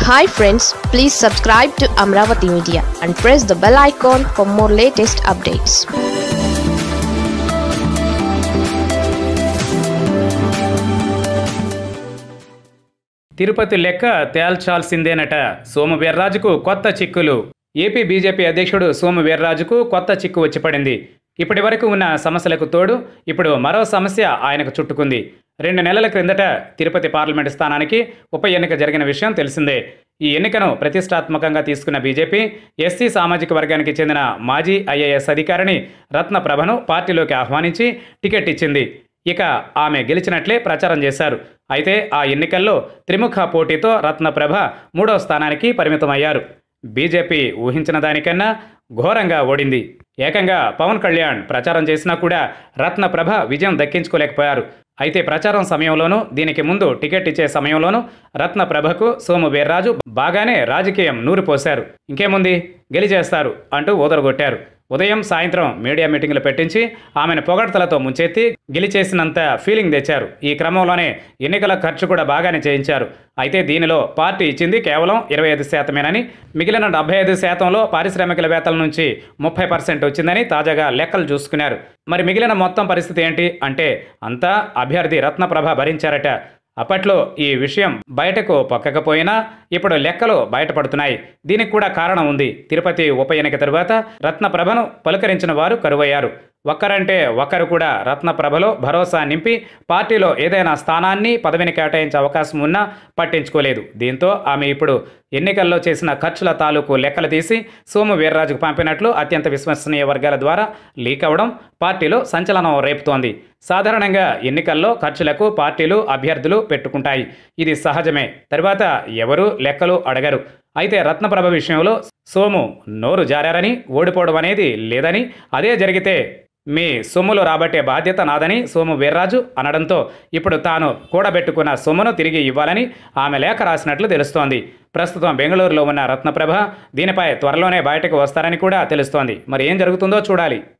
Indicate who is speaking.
Speaker 1: hi friends please subscribe to Amaravati media and press the bell icon for more latest updates
Speaker 2: Tirupati లెక్క తేల్చాల్సిందేనట సోము వీర్రాజుకు కొత్త చిక్కులు AP BJP అధ్యక్షుడు సోము వీర్రాజుకు కొత్త చిక్కు వచ్చి పడింది ఇప్పటి వరకు ఉన్న సమస్యలకు తోడు ఇప్పుడు మరో సమస్య ఆయనకు చుట్టుకుంది రెండు నెలల క్రిందట తిరుపతి పార్లమెంటు స్థానానికి ఉప ఎన్నిక జరిగిన విషయం తెలిసిందే ఈ ఎన్నికను ప్రతిష్టాత్మకంగా తీసుకున్న బీజేపీ ఎస్సీ సామాజిక వర్గానికి చెందిన మాజీ ఐఏఎస్ అధికారిని రత్నప్రభను పార్టీలోకి ఆహ్వానించి టికెట్ ఇచ్చింది ఇక ఆమె గెలిచినట్లే ప్రచారం చేశారు అయితే ఆ ఎన్నికల్లో త్రిముఖ పోటీతో రత్నప్రభ మూడో స్థానానికి పరిమితమయ్యారు బీజేపీ ఊహించిన దానికన్నా ఘోరంగా ఓడింది ఏకంగా పవన్ కళ్యాణ్ ప్రచారం చేసినా కూడా రత్నప్రభ విజయం దక్కించుకోలేకపోయారు అయితే ప్రచారం సమయంలోనూ దీనికి ముందు టికెట్ ఇచ్చే సమయంలోనూ రత్నప్రభకు సోము వీర్రాజు బాగానే రాజకీయం నూరిపోశారు ఇంకేముంది గెలిచేస్తారు అంటూ ఊదరగొట్టారు ఉదయం సాయంత్రం మీడియా మీటింగులు పెట్టించి ఆమెను పొగడ్తలతో ముంచెత్తి గెలిచేసినంత ఫీలింగ్ తెచ్చారు ఈ క్రమంలోనే ఎన్నికల ఖర్చు కూడా బాగానే చేయించారు అయితే దీనిలో పార్టీ ఇచ్చింది కేవలం ఇరవై ఐదు శాతమేనని మిగిలిన డెబ్బై ఐదు శాతంలో పారిశ్రామికవేత్తల నుంచి ముప్పై పర్సెంట్ వచ్చిందని తాజాగా లెక్కలు చూసుకున్నారు మరి మిగిలిన మొత్తం పరిస్థితి ఏంటి అంటే అంతా అభ్యర్థి రత్నప్రభ భరించారట అప్పట్లో ఈ విషయం బయటకు పొక్కకపోయినా ఇప్పుడు లెక్కలు బయటపడుతున్నాయి దీనికి కూడా కారణం ఉంది తిరుపతి ఉప ఎన్నిక తరువాత రత్నప్రభను పలుకరించిన వారు కరువయ్యారు ఒక్కరంటే ఒక్కరు కూడా రత్నప్రభలో భరోసా నింపి పార్టీలో ఏదైనా స్థానాన్ని పదవిని కేటాయించే అవకాశం ఉన్నా పట్టించుకోలేదు దీంతో ఆమె ఇప్పుడు ఎన్నికల్లో చేసిన ఖర్చుల తాలూకు లెక్కలు తీసి సోము వీర్రాజుకు పంపినట్లు అత్యంత విశ్వసనీయ వర్గాల ద్వారా లీక్ అవ్వడం పార్టీలో సంచలనం రేపుతోంది సాధారణంగా ఎన్నికల్లో ఖర్చులకు పార్టీలు అభ్యర్థులు పెట్టుకుంటాయి ఇది సహజమే తర్వాత ఎవరు లెక్కలు అడగరు అయితే రత్నప్రభ విషయంలో సోము నోరు జారారని ఓడిపోవడం అనేది లేదని అదే జరిగితే మీ సొమ్ములు రాబట్టే బాధ్యత నాదని సోము వీర్రాజు అనడంతో ఇప్పుడు తాను కూడబెట్టుకున్న సొమ్మును తిరిగి ఇవ్వాలని ఆమె లేఖ రాసినట్లు తెలుస్తోంది ప్రస్తుతం బెంగళూరులో ఉన్న రత్నప్రభ దీనిపై త్వరలోనే బయటకు వస్తారని కూడా తెలుస్తోంది మరి ఏం జరుగుతుందో చూడాలి